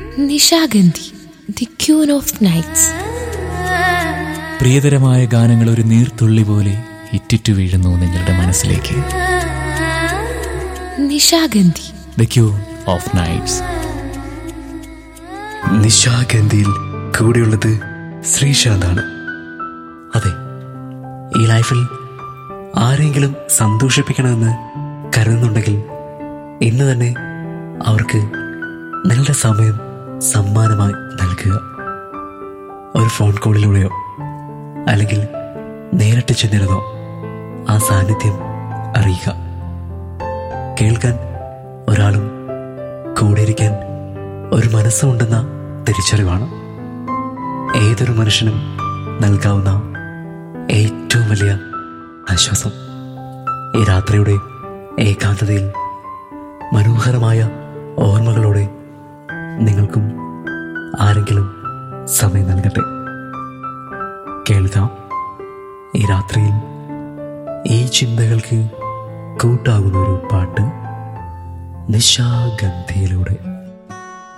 Nishagandhi the queen of nights പ്രിയതരമായ ഗാനങ്ങൾ ഒരു നീർത്തുള്ളി പോലെ ഇറ്റിറ്റു വീഴുന്നു നിങ്ങളുടെ മനസ്സിലേക്ക് Nishagandhi the queen of nights നിശാഗന്ധിയിൽ കൂടെയുള്ളത് ശ്രീശാന്താണ് അതെ ഈ ലൈഫിൽ ആരെങ്കിലും സന്തോഷിപ്പിക്കണമെന്ന് കരുതുന്നുണ്ടെങ്കിൽ ഇന്ന് തന്നെ അവർക്ക് നിങ്ങളുടെ സമയം സമ്മാനമായി നൽകുക ഒരു ഫോൺ കോളിലൂടെയോ അല്ലെങ്കിൽ നേരിട്ട് ചെന്നിരുന്നോ ആ സാന്നിധ്യം അറിയുക കേൾക്കാൻ ഒരാളും കൂടെയിരിക്കാൻ ഒരു മനസ്സുണ്ടെന്ന തിരിച്ചറിവാണ് ഏതൊരു മനുഷ്യനും നൽകാവുന്ന ഏറ്റവും വലിയ ആശ്വാസം ഈ രാത്രിയുടെ ഏകാന്തതയിൽ മനോഹരമായ ഓർമ്മകളോടെ നിങ്ങൾക്കും ആരെങ്കിലും സമയം നൽകട്ടെ കേൾക്കാം ഈ രാത്രിയിൽ ഈ ചിന്തകൾക്ക് കൂട്ടാകുന്ന ഒരു പാട്ട് നിശാഗന്ധിയിലൂടെ